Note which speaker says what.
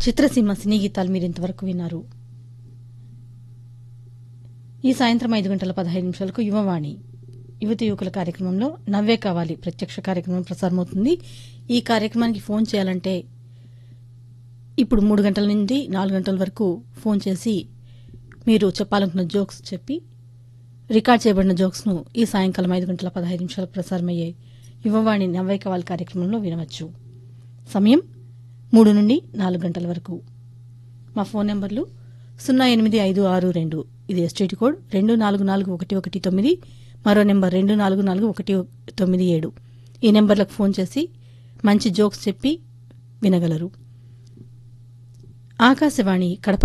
Speaker 1: చిత్రసీమ సినీ గీతాలు మీరు ఇంతవరకు విన్నారు ఈ సాయంత్రం ఐదు గంటల పదహైదు నిమిషాలకు యువవాణి యువతి యువకుల కార్యక్రమంలో నవ్వే కావాలి ప్రత్యక్ష కార్యక్రమం ప్రసారమవుతుంది ఈ కార్యక్రమానికి ఫోన్ చేయాలంటే ఇప్పుడు మూడు గంటల నుండి నాలుగు గంటల వరకు ఫోన్ చేసి మీరు చెప్పాలనుకున్న జోక్స్ చెప్పి రికార్డ్ చేయబడిన జోక్స్ను ఈ సాయంకాలం ఐదు గంటల పదహైదు నిమిషాలకు ప్రసారమయ్యే యువవాణి నవ్వే కావాలి కార్యక్రమంలో వినవచ్చు సమయం మూడు నుండి నాలుగు గంటల వరకు మా ఫోన్ నెంబర్లు సున్నా ఎనిమిది ఐదు ఆరు రెండు ఇది ఎస్టీటీ కోడ్ రెండు నాలుగు నాలుగు ఒకటి ఒకటి తొమ్మిది మరో నెంబర్ రెండు నాలుగు నాలుగు ఒకటి తొమ్మిది ఏడు ఈ నెంబర్లకు ఫోన్ చేసి మంచి జోక్స్ చెప్పి వినగలరు ఆకాశవాణి కడప